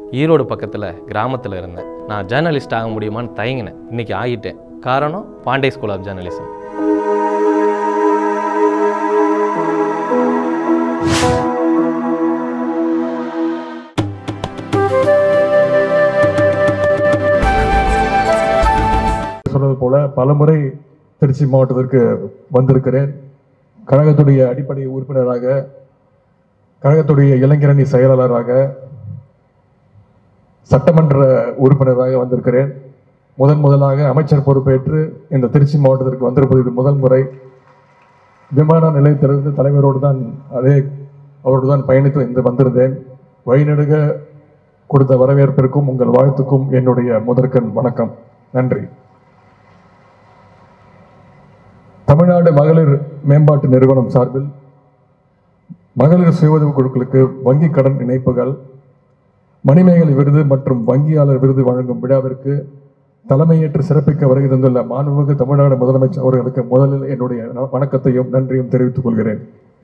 ஈரோடு பக்கத்தில் கிராமத்தில் இருந்தேன் நான் ஜேர்னலிஸ்ட் ஆக முடியுமான்னு தயங்கினேன் இன்னைக்கு ஆகிட்டேன் காரணம் பாண்டே ஸ்கூல் ஆஃப் ஜேர்னலிசம் சொன்னது போல பலமுறை திருச்சி மாவட்டத்திற்கு வந்திருக்கிறேன் கழகத்துடைய அடிப்படை உறுப்பினராக கழகத்துடைய இளைஞரணி செயலாளராக சட்டமன்ற உறுப்பினராக வந்திருக்கிறேன் முதன் முதலாக அமைச்சர் பொறுப்பேற்று இந்த திருச்சி மாவட்டத்திற்கு வந்திருப்பது இது முதல் முறை விமான நிலையத்திலிருந்து தலைவரோடு தான் அதே அவரோடு தான் பயணித்து இந்த வந்திருந்தேன் வழிநெடுக கொடுத்த வரவேற்பிற்கும் உங்கள் வாழ்த்துக்கும் என்னுடைய முதற்கண் வணக்கம் நன்றி தமிழ்நாடு மகளிர் மேம்பாட்டு நிறுவனம் சார்பில் மகளிர் சுய உதவிக் குழுக்களுக்கு வங்கி கடன் இணைப்புகள் மணிமேகலை விருது மற்றும் வங்கியாளர் விருது வழங்கும் விழாவிற்கு தலைமையேற்று சிறப்பிக்க வருகை தந்துள்ள மாண்புமிகு தமிழ்நாடு முதலமைச்சர் அவர்களுக்கு முதலில் என்னுடைய வணக்கத்தையும் நன்றியும் தெரிவித்துக் கொள்கிறேன்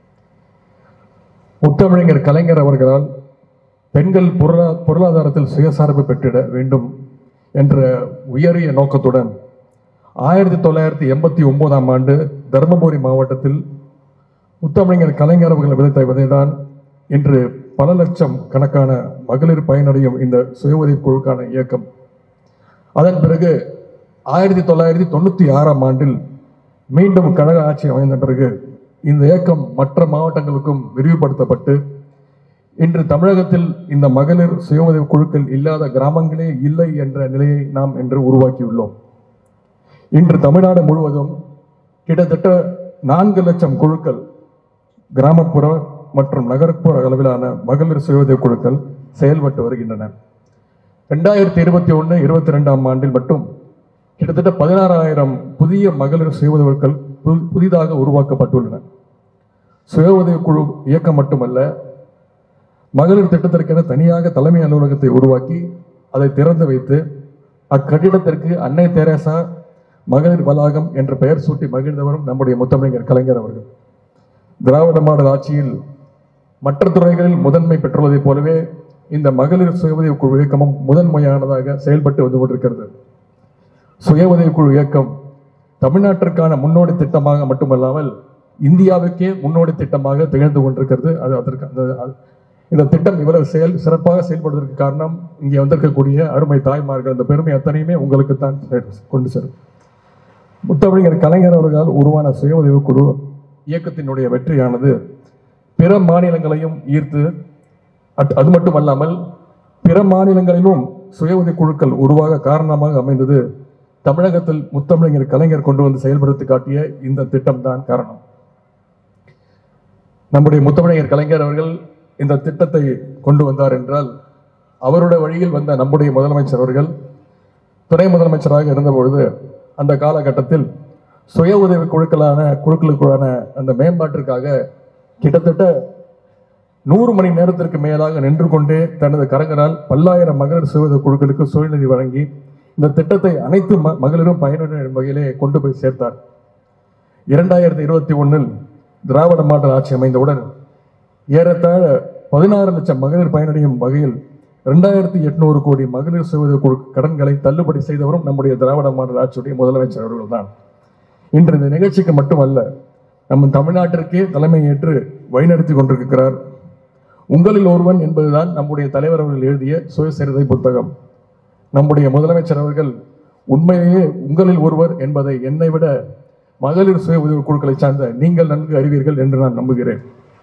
முத்தமிழர் கலைஞர் அவர்களால் பெண்கள் பொருளா பொருளாதாரத்தில் சுயசார்பு பெற்றிட வேண்டும் என்ற உயரிய நோக்கத்துடன் ஆயிரத்தி தொள்ளாயிரத்தி எண்பத்தி ஒன்பதாம் ஆண்டு தருமபுரி மாவட்டத்தில் முத்தமிழர் கலைஞர் அவர்கள் விதைத்த விதைதான் இன்று பல லட்சம் கணக்கான மகளிர் பயனடையும் இந்த சுய உதவிக் குழுக்கான இயக்கம் அதன் பிறகு ஆயிரத்தி தொள்ளாயிரத்தி தொண்ணூற்றி ஆறாம் ஆண்டில் மீண்டும் கழக ஆட்சி அமைந்த பிறகு இந்த இயக்கம் மற்ற மாவட்டங்களுக்கும் விரிவுபடுத்தப்பட்டு இன்று தமிழகத்தில் இந்த மகளிர் சுய உதவிக் குழுக்கள் இல்லாத கிராமங்களே இல்லை என்ற நிலையை நாம் இன்று உருவாக்கியுள்ளோம் இன்று தமிழ்நாடு முழுவதும் கிட்டத்தட்ட நான்கு லட்சம் குழுக்கள் கிராமப்புற மற்றும் நகர்ப்புற அளவிலான மகளிர் சுய உதவிக் குழுக்கள் செயல்பட்டு வருகின்றன ரெண்டாயிரத்தி இருபத்தி ஒன்று இருபத்தி ரெண்டாம் ஆண்டில் மட்டும் கிட்டத்தட்ட பதினாறாயிரம் புதிய மகளிர் சுய உதவிகள் பு- புதிதாக உருவாக்கப்பட்டுள்ளன சுய உதவிக் குழு இயக்கம் மட்டுமல்ல மகளிர் திட்டத்திற்கென தனியாக தலைமை அலுவலகத்தை உருவாக்கி அதை திறந்து வைத்து அக்கட்டிடத்திற்கு அன்னை தெரேசா மகளிர் வளாகம் என்ற பெயர் சூட்டி மகிழ்ந்தவரும் நம்முடைய முத்தமிழர் கலைஞர் அவர்கள் திராவிட மாடல் ஆட்சியில் மற்ற துறைகளில் முதன்மை பெற்றுள்ளதைப் போலவே இந்த மகளிர் சுய உதவிக் குழு இயக்கமும் முதன்மையானதாக செயல்பட்டு வந்து கொண்டிருக்கிறது சுய உதவிக் குழு இயக்கம் தமிழ்நாட்டிற்கான முன்னோடி திட்டமாக மட்டுமல்லாமல் இந்தியாவுக்கே முன்னோடி திட்டமாக திகழ்ந்து கொண்டிருக்கிறது அது அதற்கு அந்த அது- இந்த திட்டம் இவ்வளவு செயல் சிறப்பாக செயல்படுவதற்கு காரணம் இங்கே வந்திருக்கக்கூடிய அருமை தாய்மார்கள் அந்த பெருமை அத்தனையுமே உங்களுக்கு தான் கொண்டு சேரும் முத்தமிழர் கலைஞர் அவர்களால் உருவான சுய உதவிக் குழு இயக்கத்தினுடைய வெற்றியானது பிற மாநிலங்களையும் ஈர்த்து அட்- அது மட்டுமல்லாமல் பிற மாநிலங்களிலும் சுய உதவிக் குழுக்கள் உருவாக காரணமாக அமைந்தது தமிழகத்தில் முத்தமிழர் கலைஞர் கொண்டு வந்து செயல்படுத்தி காட்டிய இந்த திட்டம் தான் காரணம் நம்முடைய முத்தமிழர் கலைஞர் அவர்கள் இந்த திட்டத்தை கொண்டு வந்தார் என்றால் அவருடைய வழியில் வந்த நம்முடைய முதலமைச்சர் அவர்கள் துணை முதலமைச்சராக இருந்தபொழுது அந்த காலகட்டத்தில் சுய உதவி குழுக்களான குழுக்களுக்கான அந்த மேம்பாட்டிற்காக கிட்டத்தட்ட நூறு மணி நேரத்திற்கு மேலாக நின்று கொண்டே தனது கரங்களால் பல்லாயிரம் மகளிர் சுய உதவி குழுக்களுக்கு சுயநிதி வழங்கி இந்த திட்டத்தை அனைத்து ம- மகளிரும் பயனுடைய வகையிலே கொண்டு போய் சேர்த்தார் இரண்டாயிரத்தி இருபத்தி ஒன்றில் திராவிட மாடல் ஆட்சி அமைந்தவுடன் ஏறத்தாழ பதினாறு லட்சம் மகளிர் பயனடையும் வகையில் ரெண்டாயிரத்தி எட்நூறு கோடி மகளிர் சுய உதவிக் குழு கடன்களை தள்ளுபடி செய்தவரும் நம்முடைய திராவிட மாடல் ஆட்சியுடைய முதலமைச்சர் அவர்கள்தான் இன்று இந்த நிகழ்ச்சிக்கு மட்டுமல்ல நம்ம தமிழ்நாட்டிற்கே தலைமை ஏற்று வழிநடத்தி கொண்டிருக்கிறார் உங்களில் ஒருவன் என்பதுதான் நம்முடைய தலைவர் அவர்கள் எழுதிய சுயசரிதை புத்தகம் நம்முடைய முதலமைச்சர் அவர்கள் உண்மையிலேயே உங்களில் ஒருவர் என்பதை என்னை விட மகளிர் சுய உதவி குழுக்களை சார்ந்த நீங்கள் நன்கு அறிவீர்கள் என்று நான் நம்புகிறேன்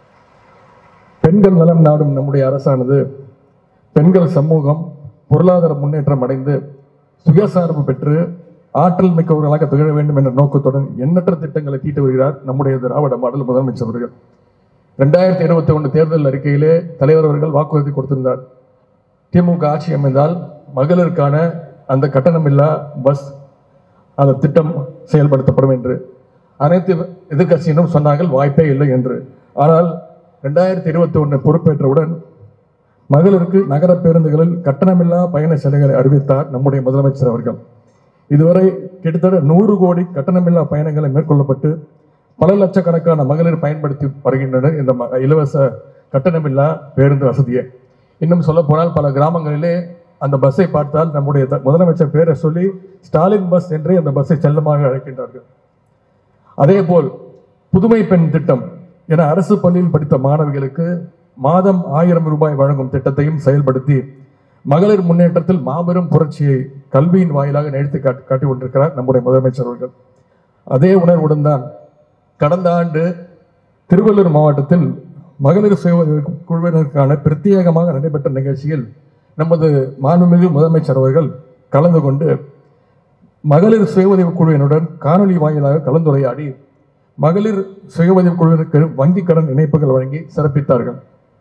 பெண்கள் நலம் நாடும் நம்முடைய அரசானது பெண்கள் சமூகம் பொருளாதார முன்னேற்றம் அடைந்து சுயசார்பு பெற்று ஆற்றல் மிக்கவர்களாக திகழ வேண்டும் என்ற நோக்கத்துடன் எண்ணற்ற திட்டங்களை தீட்டி வருகிறார் நம்முடைய திராவிட மாடல் முதலமைச்சர் அவர்கள் ரெண்டாயிரத்தி இருபத்தி ஒன்று தேர்தல் அறிக்கையிலே தலைவர் அவர்கள் வாக்குறுதி கொடுத்திருந்தார் திமுக ஆட்சி அமைந்தால் மகளிருக்கான அந்த கட்டணமில்லா பஸ் அந்த திட்டம் செயல்படுத்தப்படும் என்று அனைத்து எதிர்க்கட்சியினரும் சொன்னார்கள் வாய்ப்பே இல்லை என்று ஆனால் ரெண்டாயிரத்தி இருபத்தி ஒன்று பொறுப்பேற்றவுடன் மகளிருக்கு நகர பேருந்துகளில் கட்டணமில்லா பயண சலுகைகளை அறிவித்தார் நம்முடைய முதலமைச்சர் அவர்கள் இதுவரை கிட்டத்தட்ட நூறு கோடி கட்டணமில்லா பயணங்களை மேற்கொள்ளப்பட்டு பல லட்சக்கணக்கான மகளிர் பயன்படுத்தி வருகின்றனர் இந்த ம- இலவச கட்டணமில்லா பேருந்து வசதியை இன்னும் சொல்ல போனால் பல கிராமங்களிலே அந்த பஸ்ஸை பார்த்தால் நம்முடைய த- முதலமைச்சர் பேரை சொல்லி ஸ்டாலின் பஸ் என்றே அந்த பஸ்ஸை செல்லமாக அழைக்கின்றார்கள் அதேபோல் புதுமை பெண் திட்டம் என அரசு பள்ளியில் படித்த மாணவிகளுக்கு மாதம் ஆயிரம் ரூபாய் வழங்கும் திட்டத்தையும் செயல்படுத்தி மகளிர் முன்னேற்றத்தில் மாபெரும் புரட்சியை கல்வியின் வாயிலாக நிகழ்த்தி காட்டி காட்டி கொண்டிருக்கிறார் நம்முடைய முதலமைச்சர் அவர்கள் அதே உணர்வுடன் தான் கடந்த ஆண்டு திருவள்ளூர் மாவட்டத்தில் மகளிர் சுய உதவி குழுவினருக்கான பிரத்யேகமாக நடைபெற்ற நிகழ்ச்சியில் நமது மாண்புமிகு முதலமைச்சர் அவர்கள் கலந்து கொண்டு மகளிர் சுய உதவி குழுவினுடன் காணொலி வாயிலாக கலந்துரையாடி மகளிர் சுய உதவி குழுவினருக்கு வங்கி கடன் இணைப்புகள் வழங்கி சிறப்பித்தார்கள்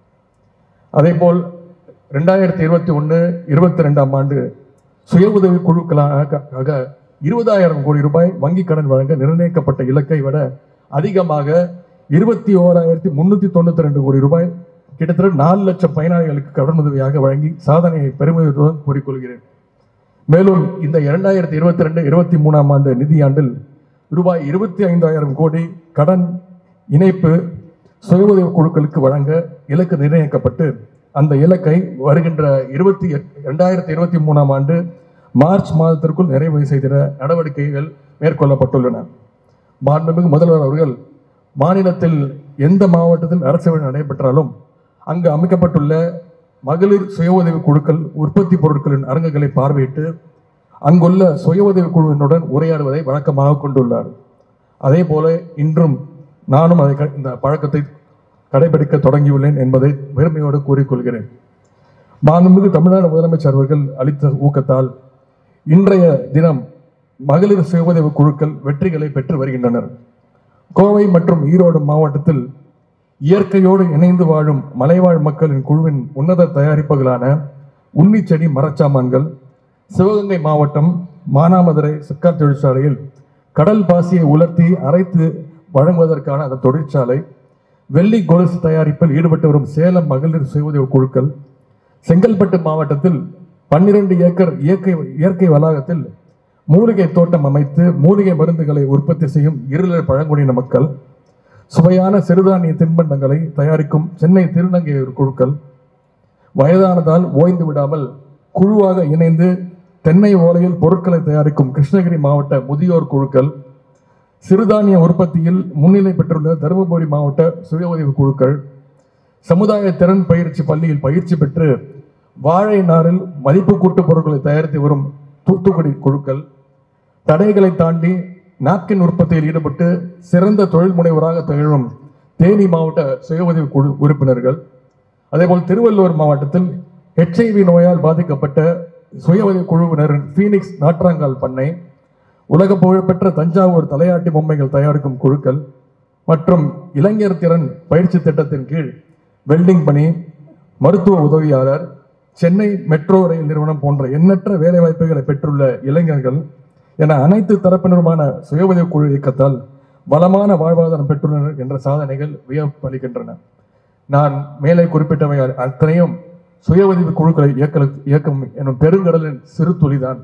அதேபோல் ரெண்டாயிரத்தி இருபத்தி ஒன்று இருபத்தி ரெண்டாம் ஆண்டு சுய உதவி குழுக்களாக இருபதாயிரம் கோடி ரூபாய் வங்கி கடன் வழங்க நிர்ணயிக்கப்பட்ட இலக்கை விட அதிகமாக இருபத்தி ஓராயிரத்தி முன்னூத்தி தொண்ணூத்தி ரெண்டு கோடி ரூபாய் கிட்டத்தட்ட நாலு லட்சம் பயனாளிகளுக்கு கடன் உதவியாக வழங்கி சாதனையை பெருமையுடன் கூறிக்கொள்கிறேன் மேலும் இந்த இரண்டாயிரத்தி இருபத்தி ரெண்டு இருபத்தி மூணாம் ஆண்டு நிதியாண்டில் ரூபாய் இருபத்தி ஐந்தாயிரம் கோடி கடன் இணைப்பு சுய உதவி குழுக்களுக்கு வழங்க இலக்கு நிர்ணயிக்கப்பட்டு அந்த இலக்கை வருகின்ற இருபத்தி இரண்டாயிரத்தி இருபத்தி மூணாம் ஆண்டு மார்ச் மாதத்திற்குள் நிறைவு செய்திட நடவடிக்கைகள் மேற்கொள்ளப்பட்டுள்ளன மாண்புமிகு முதல்வர் அவர்கள் மாநிலத்தில் எந்த மாவட்டத்தில் அரசு விழா நடைபெற்றாலும் அங்கு அமைக்கப்பட்டுள்ள மகளிர் சுய உதவி குழுக்கள் உற்பத்தி பொருட்களின் அரங்குகளை பார்வையிட்டு அங்குள்ள சுய உதவி குழுவினுடன் உரையாடுவதை வழக்கமாக கொண்டுள்ளார் அதே போல இன்றும் நானும் அதை க- இந்த பழக்கத்தை கடைபிடிக்க தொடங்கியுள்ளேன் என்பதை பெருமையோடு கூறிக்கொள்கிறேன் மாண்புமிகு தமிழ்நாடு முதலமைச்சர் அவர்கள் அளித்த ஊக்கத்தால் இன்றைய தினம் மகளிர் சுய உதவி குழுக்கள் வெற்றிகளை பெற்று வருகின்றனர் கோவை மற்றும் ஈரோடு மாவட்டத்தில் இயற்கையோடு இணைந்து வாழும் மலைவாழ் மக்களின் குழுவின் உன்னத தயாரிப்புகளான உன்னிச்செடி மரச்சாமான்கள் சிவகங்கை மாவட்டம் மானாமதுரை சிக்கார் தொழிற்சாலையில் கடல் பாசியை உலர்த்தி அரைத்து வழங்குவதற்கான அந்த தொழிற்சாலை வெள்ளி கொலுசு தயாரிப்பில் ஈடுபட்டு வரும் சேலம் மகளிர் சுய உதவி குழுக்கள் செங்கல்பட்டு மாவட்டத்தில் பன்னிரண்டு ஏக்கர் இயற்கை இயற்கை வளாகத்தில் மூலிகை தோட்டம் அமைத்து மூலிகை மருந்துகளை உற்பத்தி செய்யும் இருளர் பழங்குடியின மக்கள் சுவையான சிறுதானிய தின்பண்டங்களை தயாரிக்கும் சென்னை திருநங்கையூர் குழுக்கள் வயதானதால் ஓய்ந்து விடாமல் குழுவாக இணைந்து தென்னை ஓலையில் பொருட்களை தயாரிக்கும் கிருஷ்ணகிரி மாவட்ட முதியோர் குழுக்கள் சிறுதானிய உற்பத்தியில் முன்னிலை பெற்றுள்ள தருமபுரி மாவட்ட சுய உதவி குழுக்கள் சமுதாய திறன் பயிற்சி பள்ளியில் பயிற்சி பெற்று வாழை நாரில் மதிப்பு கூட்டு பொருட்களை தயாரித்து வரும் தூத்துக்குடி குழுக்கள் தடைகளை தாண்டி நாப்கின் உற்பத்தியில் ஈடுபட்டு சிறந்த தொழில் முனைவராக திகழும் தேனி மாவட்ட சுய உதவி குழு உறுப்பினர்கள் அதேபோல் திருவள்ளூர் மாவட்டத்தில் ஹெச்ஐவி நோயால் பாதிக்கப்பட்ட சுய உதவி குழுவினரின் ஃபீனிக்ஸ் நாற்றாங்கால் பண்ணை உலக புகழ்பெற்ற தஞ்சாவூர் தலையாட்டி பொம்மைகள் தயாரிக்கும் குழுக்கள் மற்றும் இளைஞர் திறன் பயிற்சி திட்டத்தின் கீழ் வெல்டிங் பணி மருத்துவ உதவியாளர் சென்னை மெட்ரோ ரயில் நிறுவனம் போன்ற எண்ணற்ற வேலைவாய்ப்புகளை பெற்றுள்ள இளைஞர்கள் என அனைத்து தரப்பினருமான சுய உதவி குழு இயக்கத்தால் பலமான வாழ்வாதாரம் பெற்றுள்ளனர் என்ற சாதனைகள் வியப்பு அளிக்கின்றன நான் மேலே குறிப்பிட்டவை அத்தனையும் சுய உதவி குழுக்களை இயக்க இயக்கம் எனும் பெருங்கடலின் சிறு துளிதான்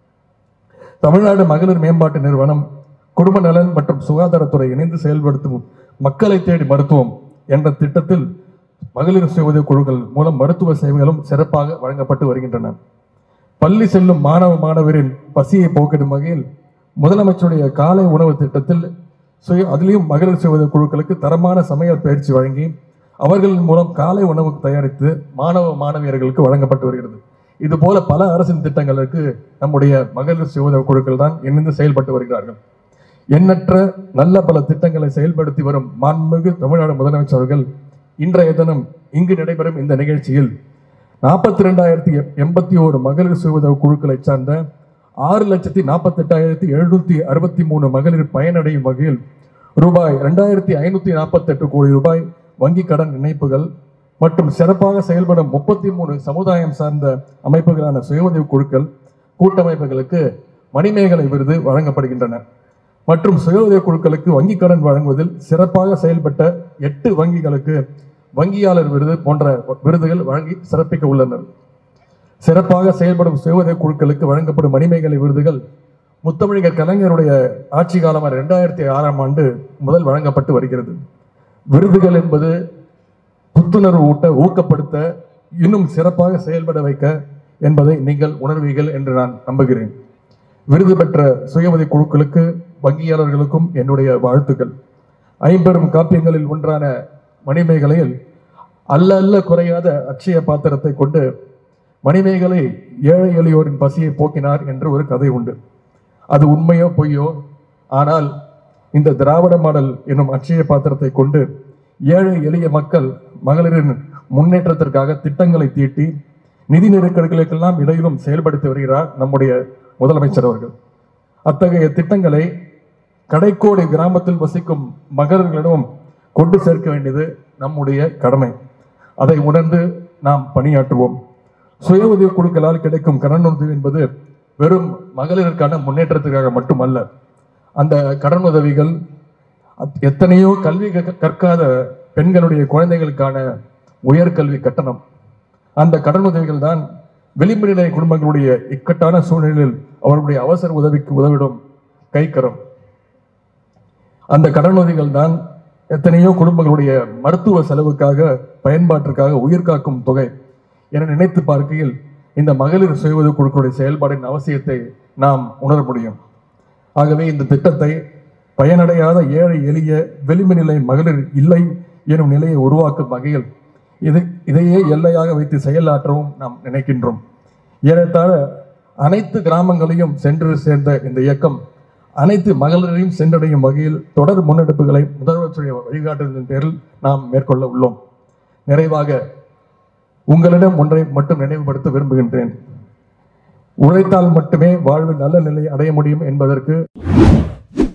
தமிழ்நாடு மகளிர் மேம்பாட்டு நிறுவனம் குடும்ப நலன் மற்றும் சுகாதாரத்துறை இணைந்து செயல்படுத்தும் மக்களை தேடி மருத்துவம் என்ற திட்டத்தில் மகளிர் சுய உதவி குழுக்கள் மூலம் மருத்துவ சேவைகளும் சிறப்பாக வழங்கப்பட்டு வருகின்றன பள்ளி செல்லும் மாணவ மாணவரின் பசியை போக்கிடும் வகையில் முதலமைச்சருடைய காலை உணவு திட்டத்தில் சுய அதிலையும் மகளிர் சுய உதவி குழுக்களுக்கு தரமான சமையல் பயிற்சி வழங்கி அவர்களின் மூலம் காலை உணவு தயாரித்து மாணவ மாணவியர்களுக்கு வழங்கப்பட்டு வருகிறது இது போல பல அரசின் திட்டங்களுக்கு நம்முடைய மகளிர் சுய உதவி குழுக்கள் தான் இணைந்து செயல்பட்டு வருகிறார்கள் எண்ணற்ற நல்ல பல திட்டங்களை செயல்படுத்தி வரும் மாண்புமிகு தமிழ்நாடு முதலமைச்சர் அவர்கள் இன்றைய தினம் இங்கு நடைபெறும் இந்த நிகழ்ச்சியில் நாற்பத்தி ரெண்டாயிரத்தி எண்பத்தி ஓரு மகளிர் சுய உதவி குழுக்களை சார்ந்த ஆறு லட்சத்தி நாற்பத்தெட்டாயிரத்தி எழுநூத்தி அறுபத்தி மூணு மகளிர் பயனடையும் வகையில் ரூபாய் ரெண்டாயிரத்தி ஐநூத்தி நாற்பத்தெட்டு கோடி ரூபாய் வங்கி கடன் இணைப்புகள் மற்றும் சிறப்பாக செயல்படும் முப்பத்தி மூணு சமுதாயம் சார்ந்த அமைப்புகளான சுய உதவி குழுக்கள் கூட்டமைப்புகளுக்கு மணிமேகலை விருது வழங்கப்படுகின்றன மற்றும் சுய உதவி குழுக்களுக்கு வங்கி கடன் வழங்குவதில் சிறப்பாக செயல்பட்ட எட்டு வங்கிகளுக்கு வங்கியாளர் விருது போன்ற விருதுகள் வழங்கி சிறப்பிக்க உள்ளனர் சிறப்பாக செயல்படும் சுய உதவி குழுக்களுக்கு வழங்கப்படும் மணிமேகலை விருதுகள் முத்தமிழர் கலைஞருடைய ஆட்சி காலமான இரண்டாயிரத்தி ஆறாம் ஆண்டு முதல் வழங்கப்பட்டு வருகிறது விருதுகள் என்பது புத்துணர்வு ஊட்ட ஊக்கப்படுத்த இன்னும் சிறப்பாக செயல்பட வைக்க என்பதை நீங்கள் உணர்வீர்கள் என்று நான் நம்புகிறேன் விருது பெற்ற சுயமதி குழுக்களுக்கு வங்கியாளர்களுக்கும் என்னுடைய வாழ்த்துக்கள் ஐம்பெரும் காப்பியங்களில் ஒன்றான மணிமேகலையில் அல்ல அல்ல குறையாத அட்சய பாத்திரத்தை கொண்டு மணிமேகலை ஏழை எளியோரின் பசியை போக்கினார் என்று ஒரு கதை உண்டு அது உண்மையோ பொய்யோ ஆனால் இந்த திராவிட மாடல் என்னும் அட்சய பாத்திரத்தை கொண்டு ஏழை எளிய மக்கள் மகளிரின் முன்னேற்றத்திற்காக திட்டங்களை தீட்டி நிதி நெருக்கடிகளுக்கெல்லாம் இடையிலும் செயல்படுத்தி வருகிறார் நம்முடைய முதலமைச்சர் அவர்கள் அத்தகைய திட்டங்களை கடைக்கோடி கிராமத்தில் வசிக்கும் மகளிர்களிடம் கொண்டு சேர்க்க வேண்டியது நம்முடைய கடமை அதை உணர்ந்து நாம் பணியாற்றுவோம் சுய உதவி குழுக்களால் கிடைக்கும் கடனுதவி என்பது வெறும் மகளிருக்கான முன்னேற்றத்துக்காக மட்டுமல்ல அந்த கடனுதவிகள் அத்- எத்தனையோ கல்வி கற்க- கற்காத பெண்களுடைய குழந்தைகளுக்கான உயர்கல்வி கட்டணம் அந்த கடனுதவிகள் தான் வெளிமநிலை குடும்பங்களுடைய இக்கட்டான சூழ்நிலையில் அவர்களுடைய அவசர உதவிக்கு உதவிடும் கைக்கரம் அந்த கடனுதவிகள் தான் எத்தனையோ குடும்பங்களுடைய மருத்துவ செலவுக்காக பயன்பாட்டிற்காக உயிர் காக்கும் தொகை என நினைத்து பார்க்கையில் இந்த மகளிர் சுய உதவிக் குழுக்களுடைய செயல்பாடின் அவசியத்தை நாம் உணர முடியும் ஆகவே இந்த திட்டத்தை பயனடையாத ஏழை எளிய வெளிமநிலை மகளிர் இல்லை எனும் நிலையை உருவாக்கும் வகையில் இது இதையே எல்லையாக வைத்து செயலாற்றவும் நாம் நினைக்கின்றோம் ஏறத்தாழ அனைத்து கிராமங்களையும் சென்று சேர்ந்த இந்த இயக்கம் அனைத்து மகளிரையும் சென்றடையும் வகையில் தொடர் முன்னெடுப்புகளை முதல்வருடைய வழிகாட்டுதலின் பேரில் நாம் மேற்கொள்ள உள்ளோம் நிறைவாக உங்களிடம் ஒன்றை மட்டும் நினைவுபடுத்த விரும்புகின்றேன் உழைத்தால் மட்டுமே வாழ்வில் நல்ல நிலை அடைய முடியும் என்பதற்கு